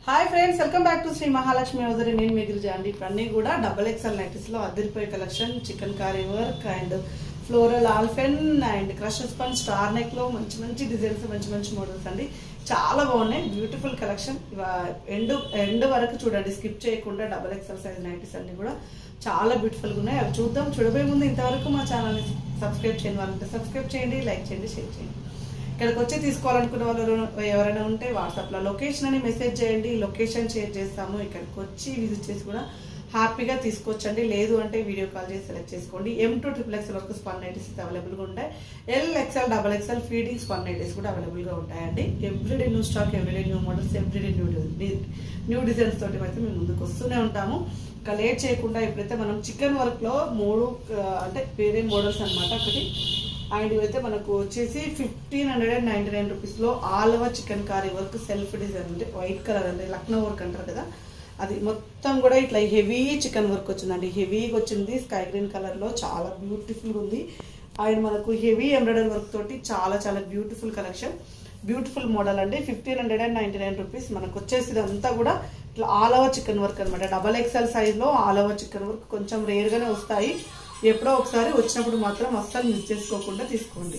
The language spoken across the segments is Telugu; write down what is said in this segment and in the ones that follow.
hi friends welcome back to Sri Mahalakshmi hosiery నేను మీ గిరిజా అండి ఇప్పుడు అన్ని కూడా డబల్ ఎక్స్ఎల్ నైటీస్ లో అదిరిపోయే collection chikankari work and floral ఆల్ఫెన్ and crush spun star neck లో మంచి మంచి డిజైన్స్ మంచి మంచి మోడల్స్ అండి చాలా బాగున్నాయి బ్యూటిఫుల్ కలెక్షన్ ఎండ్ ఎండ్ వరకు చూడండి స్కిప్ చేయకుండా డబల్ ఎక్స్ఎల్ సైజ్ నైటీస్ అన్ని కూడా చాలా బ్యూటిఫుల్ గా ఉన్నాయి అవి చూద్దాం చూడబోయే ముందు ఇంతవరకు మా ఛానల్ని సబ్స్క్రైబ్ చేయని వాళ్ళంటే సబ్స్క్రైబ్ చేయండి లైక్ చేయండి షేర్ చేయండి ఇక్కడికి వచ్చి తీసుకోవాలనుకున్న వాళ్ళు ఎవరైనా ఉంటే వాట్సాప్లో లొకేషన్ అని మెసేజ్ చేయండి లొకేషన్ షేర్ చేస్తాము ఇక్కడికి వచ్చి విజిట్ చేసి కూడా హ్యాపీగా తీసుకొచ్చండి లేదు అంటే వీడియో కాల్ చేసి సెలెక్ట్ చేసుకోండి ఎం టూ ట్రిపుల్ ఎక్స్ఎల్ వరకు స్పన్ నైటీస్ అవైలబుల్గా ఉంటాయి L XL double XL feeding spun nighties కూడా అవైలబుల్గా ఉంటాయండి everyday new stock everyday new models everyday new new designs తోటి అయితే మేము ముందుకు వస్తూనే ఉంటాము ఇంకా లేట్ చేయకుండా ఇప్పుడైతే మనం చికెన్ వర్క్లో మూడు ఆ, అంటే వేరే మోడల్స్ అన్నమాట ఒకటి అండ్ ఇవైతే మనకు వచ్చేసి fifteen hundred and ninety nine రూపీస్లో all over chikankari work self design అంటే వైట్ కలర్ అంటే లక్నో వర్క్ అంటారు కదా అది మొత్తం కూడా ఇట్లా హెవీ చికెన్ వర్క్ వచ్చిందండి హెవీగా వచ్చింది స్కై గ్రీన్ కలర్లో చాలా బ్యూటిఫుల్గా ఉంది అండ్ మనకు హెవీ ఎంబ్రాయిడరీ వర్క్ తోటి చాలా చాలా బ్యూటిఫుల్ కలెక్షన్ బ్యూటిఫుల్ మోడల్ అండి fifteen hundred and ninety nine rupees మనకు వచ్చేసి ఇదంతా కూడా ఇట్లా ఆల్ ఓవర్ చికెన్ వర్క్ అనమాట డబల్ ఎక్స్ఎల్ సైజ్లో ఆల్ ఓవర్ చికెన్ వర్క్ కొంచెం రేర్గానే వస్తాయి ఎప్పుడో ఒకసారి వచ్చినప్పుడు మాత్రం అస్సలు మిస్ చేసుకోకుండా తీసుకోండి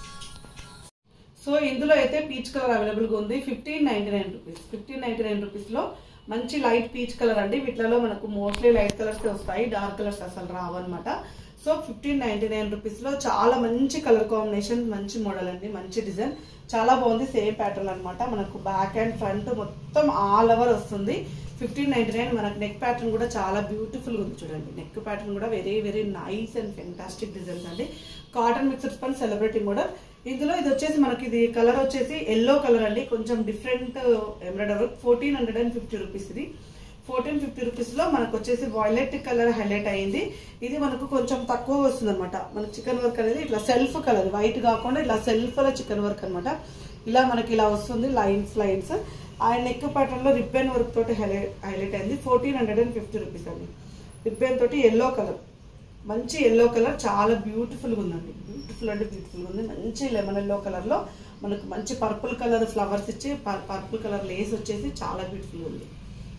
సో ఇందులో అయితే పీచ్ కలర్ అవైలబుల్గా ఉంది fifteen ninety nine rupees fifteen ninety nine రూపీస్లో మంచి లైట్ పీచ్ కలర్ అండి వీటిలో మనకు మోస్ట్లీ లైట్ కలర్స్ వస్తాయి డార్క్ కలర్స్ అసలు రావన్నమాట సో ఫిఫ్టీన్ నైన్టీ నైన్ రూపీస్లో చాలా మంచి కలర్ కాంబినేషన్ మంచి మోడల్ అండి మంచి డిజైన్ చాలా బాగుంది సేమ్ ప్యాటర్న్ అన్నమాట మనకు బ్యాక్ అండ్ ఫ్రంట్ మొత్తం ఆల్ ఓవర్ వస్తుంది ఫిఫ్టీన్ నైన్టీ నైన్ మనకు నెక్ ప్యాటర్న్ కూడా చాలా బ్యూటిఫుల్ ఉంది చూడండి నెక్ ప్యాటర్న్ కూడా very very nice and fantastic designs అండి cotton mixer spun celebrity model ఇందులో ఇది వచ్చేసి మనకి ఇది కలర్ వచ్చేసి ఎల్లో కలర్ అండి కొంచెం different embroidery fourteen hundred and fifty rupees ఇది ఫోర్టీన్ ఫిఫ్టీ రూపీస్ లో మనకు వచ్చేసి వాయిలెట్ కలర్ హైలైట్ అయింది ఇది మనకు కొంచెం తక్కువ వస్తుంది అనమాట మనకి చికెన్ వర్క్ అనేది ఇట్లా సెల్ఫ్ కలర్ వైట్ కాకుండా ఇలా సెల్ఫ్ లో చికెన్ వర్క్ అనమాట ఇలా మనకి ఇలా వస్తుంది లైన్స్ లైన్స్ ఆ నెక్ ప్యాటర్న్ లో రిబ్బన్ వర్క్ తోటి హైలైట్ హైలైట్ అయింది fourteen hundred and fifty rupees అండి రిబ్బన్ తోటి ఎల్లో కలర్ మంచి ఎల్లో కలర్ చాలా బ్యూటిఫుల్గా ఉందండి బ్యూటిఫుల్ అంటే బ్యూటిఫుల్గా ఉంది మంచి లెమన్ ఎల్లో కలర్లో మనకు మంచి పర్పుల్ కలర్ ఫ్లవర్స్ ఇచ్చి పర్పుల్ కలర్ లేస్ వచ్చేసి చాలా బ్యూటిఫుల్గా ఉంది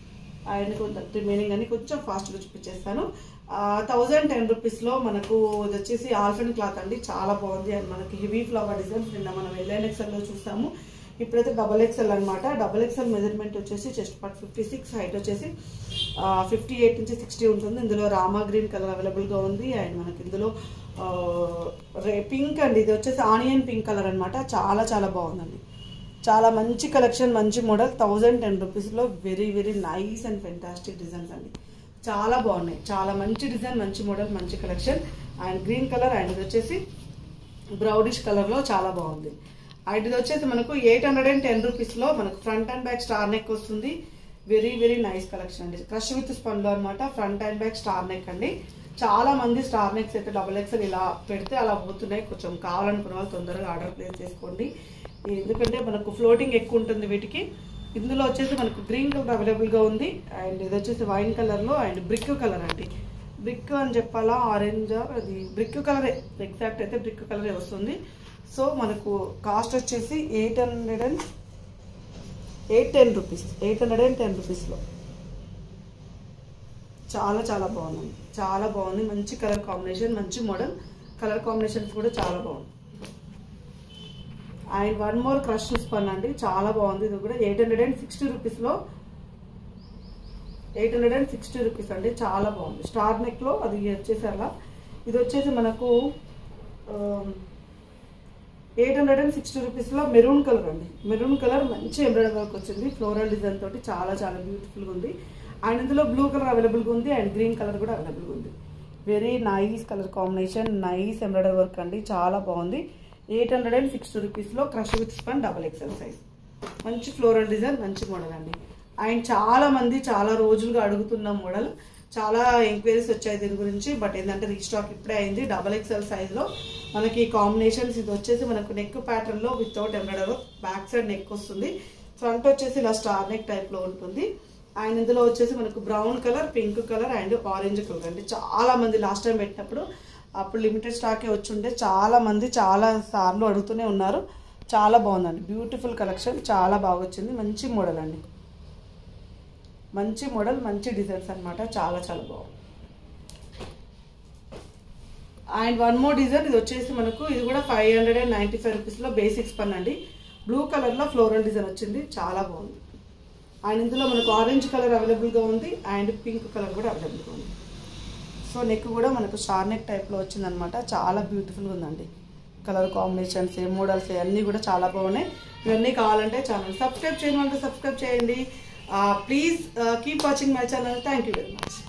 అండ్ కొంత రిమైనింగ్ అని కొంచెం ఫాస్ట్గా చూపించేస్తాను థౌజండ్ టెన్ రూపీస్లో మనకు ఇది వచ్చేసి ఆల్ఫెన్ క్లాత్ అండి చాలా బాగుంది అండ్ మనకి హెవీ ఫ్లవర్ డిజైన్స్ నిన్న మనం ఎల్ఎన్ ఎక్సెల్లో చూసాము ఇప్పుడైతే డబల్ ఎక్సెల్ అనమాట డబల్ ఎక్సెల్ మెజర్మెంట్ వచ్చేసి chest part fifty six height వచ్చేసి ఫిఫ్టీ ఎయిట్ నుంచి సిక్స్టీ ఉంటుంది ఇందులో రామా గ్రీన్ కలర్ అవైలబుల్గా ఉంది అండ్ మనకి ఇందులో ఆ, రే పింక్ అండి ఇది వచ్చేసి ఆనియన్ పింక్ కలర్ అనమాట చాలా చాలా బాగుందండి చాలా మంచి కలెక్షన్ మంచి మోడల్ థౌజండ్ టెన్ రూపీస్లో very very nice and fantastic designs అండి చాలా బాగున్నాయి చాలా మంచి డిజైన్ మంచి మోడల్ మంచి collection and green colour and ఇది వచ్చేసి బ్రౌడిష్ కలర్లో చాలా బాగుంది అండ్ ఇది వచ్చేసి మనకు ఎయిట్ హండ్రెడ్ అండ్ టెన్ రూపీస్లో మనకు front and back star neck వస్తుంది వెరీ వెరీ నైస్ కలెక్షన్ అండి క్రష్ విత్ స్పన్లో అనమాట front and back star neck అండి చాలా మంది స్టార్ నెక్స్ అయితే డబల్ ఎక్స్ఎల్ ఇలా పెడితే అలా పోతున్నాయి కొంచెం కావాలనుకున్న వాళ్ళు తొందరగా ఆర్డర్ ప్లేస్ చేసుకోండి ఎందుకంటే మనకు ఫ్లోటింగ్ ఎక్కువ ఉంటుంది వీటికి ఇందులో వచ్చేసి మనకు గ్రీన్ కలర్ అవైలబుల్గా ఉంది అండ్ ఇది వచ్చేసి వైన్ కలర్లో అండ్ బ్రిక్ కలర్ అండి బ్రిక్ అని చెప్పాలా ఆరెంజ్ అది బ్రిక్ కలరే ఎగ్జాక్ట్ అయితే బ్రిక్ కలరే వస్తుంది సో మనకు కాస్ట్ వచ్చేసి eight hundred and eight ten rupees eight hundred and ten రూపీస్లో చాలా చాలా బాగుంది చాలా బాగుంది మంచి కలర్ కాంబినేషన్ మంచి మోడల్ కలర్ కాంబినేషన్స్ కూడా చాలా బాగుంది and one more crush spun అండి చాలా బాగుంది ఇది కూడా ఎయిట్ హండ్రెడ్ అండ్ సిక్స్టీ రూపీస్లో eight hundred and sixty rupees అండి చాలా బాగుంది స్టార్ నెక్లో అది వచ్చేసి అలా ఇది వచ్చేసి మనకు ఎయిట్ హండ్రెడ్ అండ్ సిక్స్టీ రూపీస్లో మెరూన్ కలర్ అండి మెరూన్ కలర్ మంచి ఎంబ్రాయిడరీ వర్క్ వచ్చింది ఫ్లోరల్ డిజైన్ తోటి చాలా చాలా బ్యూటిఫుల్గా ఉంది అండ్ ఇందులో బ్లూ కలర్ అవైలబుల్గా ఉంది అండ్ గ్రీన్ కలర్ కూడా అవైలబుల్గా ఉంది very nice colour combination nice embroidery work అండి చాలా బాగుంది ఎయిట్ హండ్రెడ్ అండ్ సిక్స్టీ రూపీస్లో crush with spun double XL size మంచి ఫ్లోరల్ డిజైన్ మంచి మోడల్ అండి అండ్ చాలా మంది చాలా రోజులుగా అడుగుతున్న మోడల్ చాలా ఎంక్వైరీస్ వచ్చాయి దీని గురించి బట్ ఏంటంటే రీస్టాక్ ఇప్పుడే అయింది డబల్ ఎక్స్ఎల్ సైజ్లో మనకి కాంబినేషన్స్ ఇది వచ్చేసి మనకు నెక్ ప్యాటర్న్లో without embroider back side neck వస్తుంది ఫ్రంట్ వచ్చేసి ఇలా స్టార్ నెక్ టైప్లో ఉంటుంది అండ్ ఇందులో వచ్చేసి మనకు brown colour pink colour and orange colour అండి చాలా మంది లాస్ట్ టైం పెట్టినప్పుడు అప్పుడు లిమిటెడ్ స్టాకే వచ్చుంటే చాలా మంది చాలా సార్లు అడుగుతూనే ఉన్నారు చాలా బాగుందండి బ్యూటిఫుల్ కలెక్షన్ చాలా బాగా వచ్చింది మంచి మోడల్ అండి మంచి మోడల్ మంచి డిజైన్స్ అన్నమాట చాలా చాలా బాగుంది అండ్ వన్ మోర్ డిజైన్ ఇది వచ్చేసి మనకు ఇది కూడా five hundred and ninety five రూపీస్లో బేసిక్స్ పన్ అండి బ్లూ కలర్లో ఫ్లోరల్ డిజైన్ వచ్చింది చాలా బాగుంది అండ్ ఇందులో మనకు ఆరెంజ్ కలర్ అవైలబుల్గా ఉంది అండ్ పింక్ కలర్ కూడా అవైలబుల్గా ఉంది సో నెక్ కూడా మనకు షార్ నెక్ టైప్లో వచ్చిందనమాట చాలా బ్యూటిఫుల్గా ఉందండి కలర్ కాంబినేషన్స్ మోడల్స్ అన్నీ కూడా చాలా బాగున్నాయి ఇవన్నీ కావాలంటే ఛానల్ సబ్స్క్రైబ్ చేయని వాళ్ళు సబ్స్క్రైబ్ చేయండి please keep watching my channel thank you very much